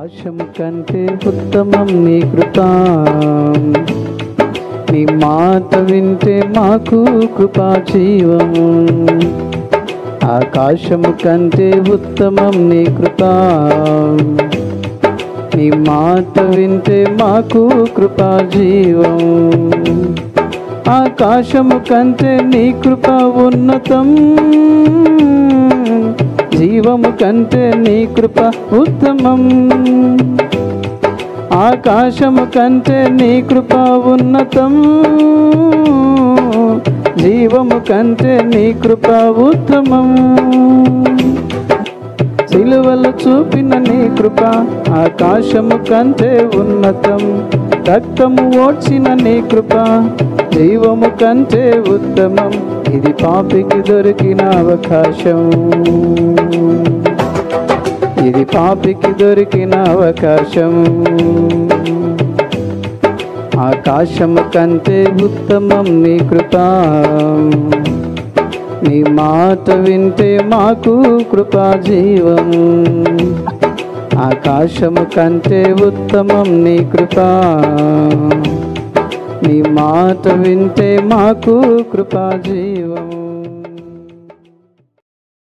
ఆకాశము కంటే ఉత్తమం నీ కృపా నీ మాట వింటే మాకు కృపా జీవము ఆకాశము కంటే ఉత్తమం నీ కృపా నీ మాట వింటే మాకు కృపా జీవం ఆకాశము కంటే నీ కృప ఉన్నతం జీవము కంటే నీ కృప ఉత్తమం ఆకాశము కంటే నీ కృప ఉన్నతం జీవము కంటే నీ కృప ఉత్తమం సిలువలు చూపిన నీ కృప ఆకాశము కంటే ఉన్నతం రక్తము ఓడ్చిన నీ కృప జీవము కంటే ఉత్తమం ఇది పాపికి దొరికిన అవకాశం ఇది పాపికి దొరికిన అవకాశం ఆకాశము కంటే ఉత్తమం నీ కృప నీ మాట వింటే మాకు కృపా జీవం ఆకాశము కంటే ఉత్తమం నీ కృపా నీ మాట వింటే మాకు కృపా జీవం